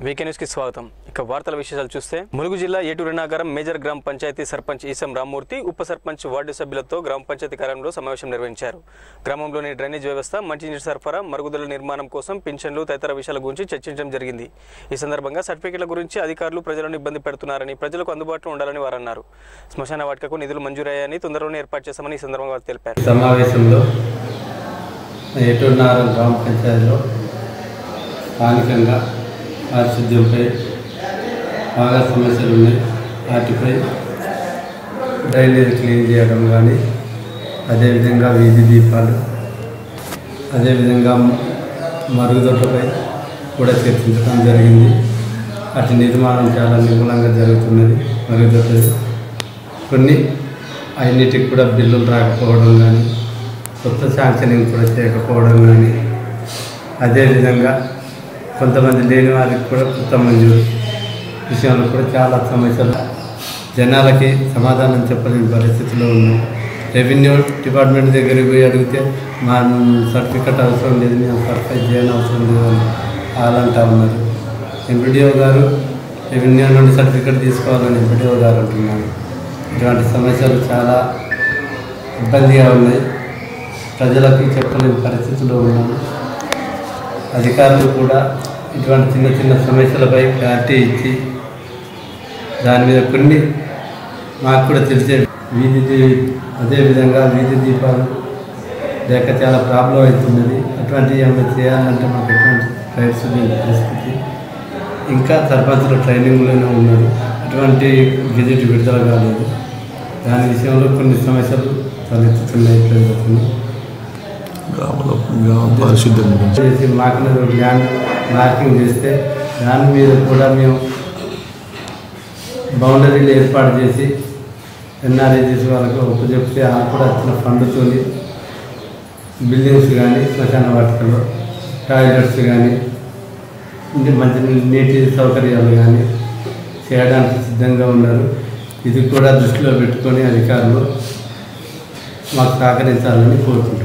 వీకే news కి స్వాగతం ఇక వార్తల విశేషాలు చూస్తే ములుగు జిల్లా ఏటూరు నగరం మేజర్ గ్రామ పంచాయతీ సర్పంచ్ ఈసం రామ్మూర్తి ఉప సర్పంచ్ వార్డు సభ్యులతో గ్రామ పంచాయతీ కార్యాలయంలో సమావేశం నిర్వహించారు గ్రామంలోని డ్రైనేజ్ వ్యవస్థ మంచినీటి సరఫరా మరుగుదొడ్ల నిర్మాణం కోసం పింఛన్లు తదితర విషయాల గురించి చర్చించడం జరిగింది ఈ సందర్భంగా సర్టిఫికెట్ల గురించి అధికారులు ప్రజలను ఇబ్బంది పెడుతున్నారని ప్రజలకు అందుబాటులో ఉండాలని వారు అన్నారు శ్మశాన వాటికకు నిధులు మంజూరయ్యాయని తొందరలోనే ఏర్పాటు చేస్తామని ఈ సందర్భంగా వారు తెలిపారు సమావేశంలో ఏటూరునారం గ్రామ పంచాయతీలో స్థానికంగా పారిశుద్ధ్యంపై బాగా సమస్యలు ఉన్నాయి వాటిపై డ్రైనేజ్ క్లీన్ చేయడం కానీ అదేవిధంగా వీధి దీపాలు అదేవిధంగా మరుగుదొడ్లపై కూడా చర్చించడం జరిగింది అటు నిర్మాణం చాలా నిపుణంగా జరుగుతున్నది మరుగుదొడ్లు కొన్ని అన్నిటికి కూడా బిల్లులు రాకపోవడం కానీ కొత్త శాంక్షనింగ్ కూడా చేయకపోవడం కానీ అదేవిధంగా కొంతమంది లేని వారికి కూడా కొత్త మంజూరు విషయంలో కూడా చాలా సమస్యలు జనాలకి సమాధానం చెప్పలేని పరిస్థితిలో ఉన్నాం రెవెన్యూ డిపార్ట్మెంట్ దగ్గరికి పోయి అడిగితే మా సర్టిఫికెట్ అవసరం లేదు మేము సర్టిఫైడ్ చేయని అవసరం లేదు అని వాళ్ళు అంటా ఉన్నారు ఎంపీడీఓ గారు రెవెన్యూ నుండి సర్టిఫికెట్ తీసుకోవాలని ఎంపీడీఓ గారు అంటున్నారు ఇటువంటి సమస్యలు చాలా ఇబ్బందిగా ఉన్నాయి ప్రజలకు చెప్పలేని పరిస్థితిలో ఉన్నాము అధికారులు కూడా ఇటువంటి చిన్న చిన్న సమస్యలపై క్లారిటీ ఇచ్చి దాని మీద కొన్ని మాకు కూడా తెలిసే వీధి దీ- అదేవిధంగా వీధి దీపాలు లేక చాలా ప్రాబ్లం అవుతున్నది అటువంటివి ఏమైనా చేయాలంటే మాకు ఎటువంటి రైట్స్ లేని పరిస్థితి ఇంకా సర్పంచుల ట్రైనింగ్లోనే ఉన్నారు అటువంటి గెజెట్ విడుదల కాలేదు దాని విషయంలో కొన్ని సమస్యలు తలెత్తుతున్నాయి ప్రజలకు గ్రామంలో గ్రామ పారిశుద్ధ్యం గురించి చేసి మాకు ల్యాండ్ మార్కింగ్ చేస్తే దాని మీద కూడా మేము బౌండరీలు ఏర్పాటు చేసి ఎన్ఆర్ఐజీస్ వాళ్ళకు ఉపజెప్తే ఆ కూడా వచ్చిన ఫండ్తో బిల్డింగ్స్ కానీ శ్మశాన వాటికలో టాయిలెట్స్ కానీ ఇంటి మంచి నీటి సౌకర్యాలు కానీ చేయడానికి సిద్ధంగా ఉన్నారు ఇది కూడా దృష్టిలో పెట్టుకొని అధికారులు మాకు సహకరించాలని కోరుకుంటున్నాను